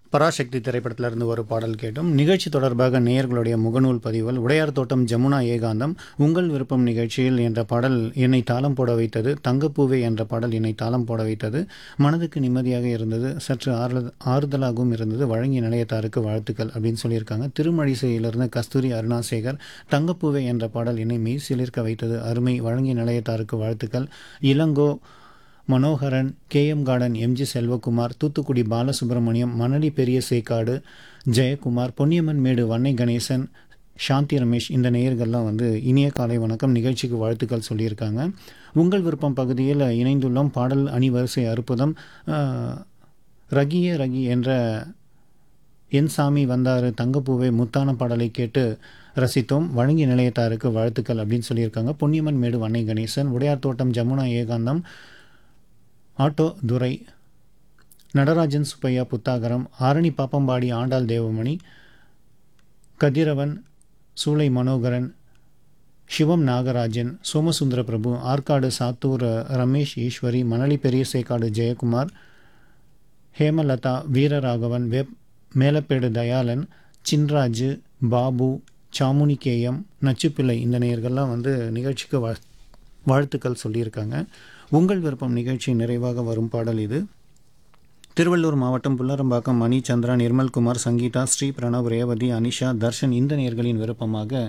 பராசக்தி திரைப்படத்துல இருந்து ஒரு பாடல் கேட்டோம் நிகழ்ச்சி தொடர்பாக நேயர்களுடைய முகநூல் பதிவுகள் உடையார் தோட்டம் ஜமுனா ஏகாந்தம் உங்கள் விருப்பம் நிகழ்ச்சியில் என்ற பாடல் என்னை தாளம் போட வைத்தது தங்கப்பூவே என்ற பாடல் என்னை தாளம் போட வைத்தது மனதுக்கு நிம்மதியாக இருந்தது சற்று ஆறுதல் ஆறுதலாகவும் இருந்தது வழங்கிய நிலையத்தாருக்கு வாழ்த்துக்கள் அப்படின்னு சொல்லியிருக்காங்க திருமழிசையிலிருந்து கஸ்தூரி அருணாசேகர் தங்கப்பூவே என்ற பாடல் என்னை மெய் சிலிர்க்க வைத்தது அருமை வழங்கிய நிலையத்தாருக்கு வாழ்த்துக்கள் Ilango Manoharan KM garden MG Selvakumar Thoothukudi Balasubramaniam Manali Periya Sekkadu Jayakumar Ponniyamman மேடு வன்னை கணேசன் சாந்தி ரமேஷ் இந்த நேயர்கள்லாம் வந்து இனிய காலை வணக்கம் நிகழ்ச்சிக்கு வாழ்த்துக்கள் சொல்லியிருக்காங்க உங்கள் விருப்பம் பகுதியில் இணைந்துள்ளோம் பாடல் அணிவரிசை அற்புதம் ஆஹ், ரகியே ரகி என்ற என் சாமி வந்தாரு தங்கப்பூவே முத்தான பாடலை கேட்டு ரசித்தோம் வழங்கிய நிலையத்தாருக்கு வாழ்த்துக்கள் அப்படின்னு சொல்லியிருக்காங்க பொன்னியம்மன் மேடு வன்னை கணேசன் உடையார் தோட்டம் ஜமுனா ஏகாந்தம் ஆட்டோ துரை நடராஜன் சுப்பையா புத்தாகரம் ஆரணி பாப்பம்பாடி ஆண்டாள் தேவமணி கதிரவன் சூளை மனோகரன் சிவம் நாகராஜன் சோமசுந்தர பிரபு ஆற்காடு சாத்தூர் ரமேஷ் ஈஸ்வரி மணலி பெரியசேக்காடு ஜெயக்குமார் ஹேமலதா வீரராகவன் வெப் மேலப்பேடு தயாளன் சின்ராஜு பாபு சாமுனி கேயம் நச்சுப்பிள்ளை இந்த நேயர்கள்லாம் வந்து நிகழ்ச்சிக்கு வாழ் வாழ்த்துக்கள் சொல்லியிருக்காங்க உங்கள் விருப்பம் நிகழ்ச்சி நிறைவாக வரும் பாடல் இது திருவள்ளூர் மாவட்டம் புல்லரம்பாக்கம் மணி சந்திரா நிர்மல்குமார் சங்கீதா ஸ்ரீ பிரணவ் ரேவதி அனிஷா தர்ஷன் இந்த நேயர்களின் விருப்பமாக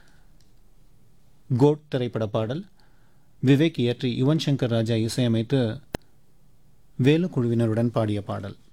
கோட் திரைப்பட பாடல் விவேக் இயற்றி யுவன் சங்கர் ராஜா இசையமைத்து வேலு குழுவினருடன் பாடிய பாடல்